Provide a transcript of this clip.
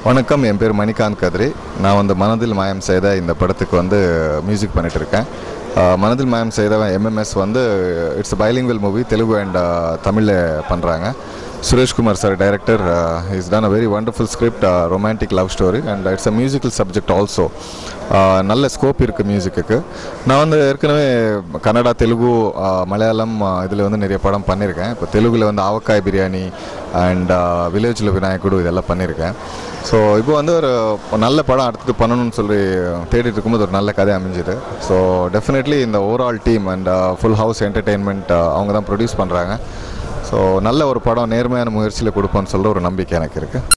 வணக்கம் என் பேர் மணிகாந்த் கதிரி நான் வந்து மனதில் மாயம் செய்த இந்த படத்துக்கு வந்து மியூசிக் பண்ணிட்டு இருக்கேன் அஹ், மனதில் மாயம் செய்த எம்எம்எஸ் வந்து it's bilingual movie Telugu and தமிழில் பண்ணுறாங்க Sureshkumar sir director is done a very wonderful script romantic love story and it's a musical subject also நல்ல ஸ்கோப் இருக்குது மியூசிக்குக்கு நான் வந்து ஏற்கனவே கன்னடா தெலுங்கு அஹ், மலையாளம் இதில் வந்து நிறைய படம் பண்ணியிருக்கேன் இப்போ தெலுங்கில் வந்து ஆவக்காய் பிரியாணி அண்ட் வில்லேஜில் விநாயகுடு இதெல்லாம் பண்ணியிருக்கேன் ஸோ இப்போ வந்து ஒரு நல்ல படம் அடுத்தது பண்ணணும்னு சொல்லி தேடிட்டு இருக்கும்போது ஒரு நல்ல கதை அமைஞ்சுது ஸோ டெஃபினெட்லி இந்த overall team and full house entertainment அவங்க தான் ப்ரொடியூஸ் பண்ணுறாங்க ஸோ நல்ல ஒரு படம் நேர்மையான முயற்சியில் கொடுப்போம்னு சொல்கிற ஒரு நம்பிக்கை எனக்கு இருக்குது